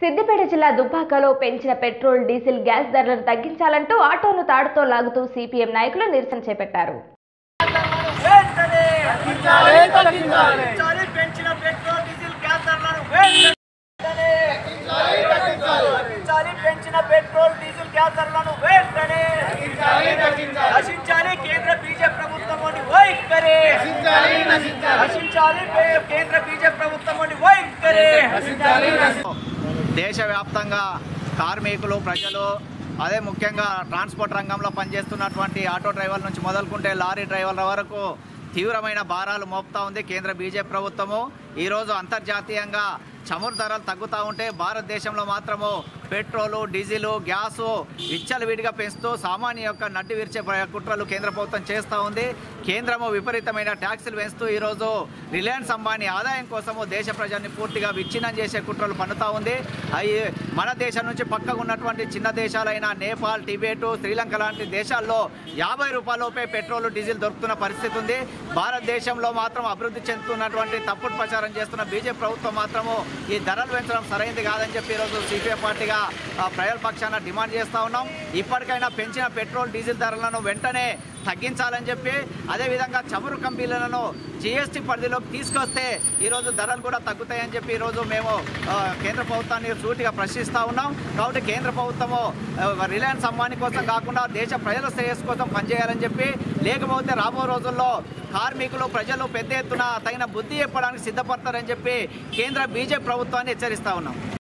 సిద్దిపేట జిల్లా దుబ్బాకలో పెంచిన పెట్రోల్ డీజిల్ గ్యాస్ ధరలను తగ్గించాలంటూ ఆటోను తాడుతో లాగుతూ సిపిఎం నాయకులు నిరసన చేపట్టారు వెంటనే తగ్గించాలి పెంచిన పెట్రోల్ డీజిల్ గ్యాస్ ధరలను వెంటనే తగ్గించాలి పెంచిన పెట్రోల్ డీజిల్ గ్యాస్ ధరలను వెంటనే నశించాలి కేంద్ర బీజేపీ ప్రభుత్వం వైఖరి నశించాలి కేంద్ర బీజేపీ ప్రభుత్వం వైఖరి దేశవ్యాప్తంగా కార్మికులు ప్రజలు అదే ముఖ్యంగా ట్రాన్స్పోర్ట్ రంగంలో పనిచేస్తున్నటువంటి ఆటో డ్రైవర్ల నుంచి మొదలుకుంటే లారీ డ్రైవర్ల వరకు తీవ్రమైన భారాలు మోపుతా ఉంది కేంద్ర బీజేపీ ప్రభుత్వము ఈరోజు అంతర్జాతీయంగా చమురు ధరలు తగ్గుతూ ఉంటే భారతదేశంలో మాత్రము పెట్రోలు డీజిలు గ్యాసు విచ్చలవిడిగా పెంచుతూ సామాన్య యొక్క నడ్డి విరిచే ప్ర- కుట్రలు కేంద్ర ప్రభుత్వం చేస్తూ ఉంది కేంద్రము విపరీతమైన ట్యాక్సులు పెంచుతూ ఈరోజు రిలయన్స్ అంబానీ ఆదాయం కోసము దేశ ప్రజల్ని పూర్తిగా విచ్ఛిన్నం చేసే కుట్రలు పన్నుతా ఉంది అవి మన దేశం నుంచి పక్కకు ఉన్నటువంటి చిన్న దేశాలైన నేపాల్ టిబెట్ శ్రీలంక లాంటి దేశాల్లో యాభై రూపాయలపై పెట్రోల్ డీజిల్ దొరుకుతున్న పరిస్థితి ఉంది భారతదేశంలో మాత్రం అభివృద్ధి చెందుతున్నటువంటి తప్పుడు ప్రచారం చేస్తున్న బీజేపీ ప్రభుత్వం మాత్రము ఈ ధరలు పెంచడం సరైనది కాదని చెప్పి ఈరోజు సిపిఐ పార్టీగా ఆ, ప్రజల పక్షాన డిమాండ్ చేస్తూ ఉన్నాం ఇప్పటికైనా పెంచిన పెట్రోల్ డీజిల్ ధరలను వెంటనే తగ్గించాలని చెప్పి అదేవిధంగా చమురు కంపెనీలను జిఎస్టీ పరిధిలోకి తీసుకొస్తే ఈరోజు ధరలు కూడా తగ్గుతాయని చెప్పి ఈరోజు మేము ఆ, కేంద్ర ప్రభుత్వాన్ని సూటిగా ప్రశ్నిస్తూ ఉన్నాం కాబట్టి కేంద్ర ప్రభుత్వము ఆ, రిలయన్స్ అంబానీ కోసం కాకుండా దేశ ప్రజల శ్రేయస్సు కోసం పనిచేయాలని చెప్పి లేకపోతే రాబో రోజుల్లో కార్మికులు ప్రజలు పెద్ద ఎత్తున తగిన బుద్ధి చెప్పడానికి సిద్ధపడతారని చెప్పి కేంద్ర బీజేపీ ప్రభుత్వాన్ని హెచ్చరిస్తా ఉన్నాం